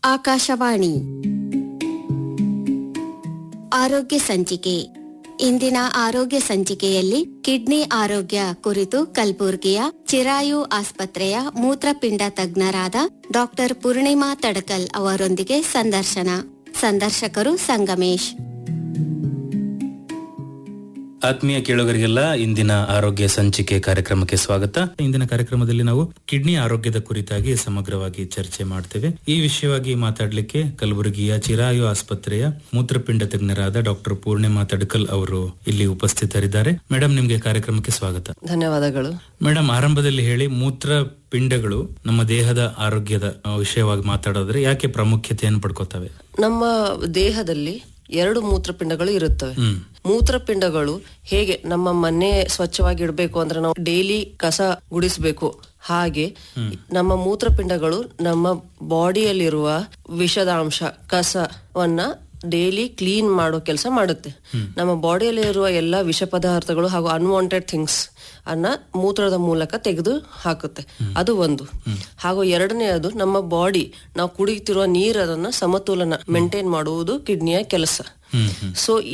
ಆಕಾಶವಾಣಿ ಆರೋಗ್ಯ ಸಂಚಿಕೆ ಇಂದಿನ ಆರೋಗ್ಯ ಸಂಚಿಕೆಯಲ್ಲಿ ಕಿಡ್ನಿ ಆರೋಗ್ಯ ಕುರಿತು ಕಲಬುರ್ಗಿಯ ಚಿರಾಯು ಆಸ್ಪತ್ರೆಯ ಮೂತ್ರಪಿಂಡ ತಜ್ಞರಾದ ಡಾಕ್ಟರ್ ಪೂರ್ಣಿಮಾ ತಡಕಲ್ ಅವರೊಂದಿಗೆ ಸಂದರ್ಶನ ಸಂದರ್ಶಕರು ಸಂಗಮೇಶ್ ಆತ್ಮೀಯ ಕೇಳುಗರಿಗೆಲ್ಲ ಇಂದಿನ ಆರೋಗ್ಯ ಸಂಚಿಕೆ ಕಾರ್ಯಕ್ರಮಕ್ಕೆ ಸ್ವಾಗತ ಇಂದಿನ ಕಾರ್ಯಕ್ರಮದಲ್ಲಿ ನಾವು ಕಿಡ್ನಿ ಆರೋಗ್ಯದ ಕುರಿತಾಗಿ ಸಮಗ್ರವಾಗಿ ಚರ್ಚೆ ಮಾಡ್ತೇವೆ ಈ ವಿಷಯವಾಗಿ ಮಾತಾಡ್ಲಿಕ್ಕೆ ಕಲಬುರಗಿಯ ಚಿರಾಯು ಆಸ್ಪತ್ರೆಯ ಮೂತ್ರಪಿಂಡ ತಜ್ಞರಾದ ಡಾಕ್ಟರ್ ಪೂರ್ಣಿಮಾ ತಡ್ಕಲ್ ಅವರು ಇಲ್ಲಿ ಉಪಸ್ಥಿತರಿದ್ದಾರೆ ಮೇಡಮ್ ನಿಮ್ಗೆ ಕಾರ್ಯಕ್ರಮಕ್ಕೆ ಸ್ವಾಗತ ಧನ್ಯವಾದಗಳು ಮೇಡಮ್ ಆರಂಭದಲ್ಲಿ ಹೇಳಿ ಮೂತ್ರ ಪಿಂಡಗಳು ನಮ್ಮ ದೇಹದ ಆರೋಗ್ಯದ ಆ, ವಿಷಯವಾಗಿ ಮಾತಾಡೋದ್ರೆ ಯಾಕೆ ಪ್ರಾಮುಖ್ಯತೆಯನ್ನು ಪಡ್ಕೋತವೆ ನಮ್ಮ ದೇಹದಲ್ಲಿ ಎರಡು ಮೂತ್ರಪಿಂಡಗಳು ಇರುತ್ತವೆ ಹ್ಮ್ ಮೂತ್ರಪಿಂಡಗಳು ಹೇಗೆ ನಮ್ಮ ಮನೆ ಸ್ವಚ್ಛವಾಗಿ ಇಡಬೇಕು ಅಂದ್ರೆ ನಾವು ಡೈಲಿ ಕಸ ಗುಡಿಸ್ಬೇಕು ಹಾಗೆ ನಮ್ಮ ಮೂತ್ರಪಿಂಡಗಳು ನಮ್ಮ ಬಾಡಿಯಲ್ಲಿರುವ ವಿಷದ ಅಂಶ ಕಸವನ್ನ ಡೈಲಿ ಕ್ಲೀನ್ ಮಾಡೋ ಕೆಲಸ ಮಾಡುತ್ತೆ ನಮ್ಮ ಬಾಡಿಯಲ್ಲಿ ಇರುವ ಎಲ್ಲ ವಿಷ ಪದಾರ್ಥಗಳು ಹಾಗೂ ಅನ್ವಾಂಟೆಡ್ ಥಿಂಗ್ಸ್ ಅನ್ನ ಮೂತ್ರದ ಮೂಲಕ ತೆಗೆದು ಹಾಕುತ್ತೆ ಅದು ಒಂದು ಹಾಗೂ ಎರಡನೆಯದು ನಮ್ಮ ಬಾಡಿ ನಾವು ಕುಡಿಯುತ್ತಿರುವ ನೀರನ್ನ ಸಮತೋಲನ ಮೇಂಟೈನ್ ಮಾಡುವುದು ಕಿಡ್ನಿಯ ಕೆಲಸ ಹ್ಮ್ ಹ್ಮ್ ಸೊ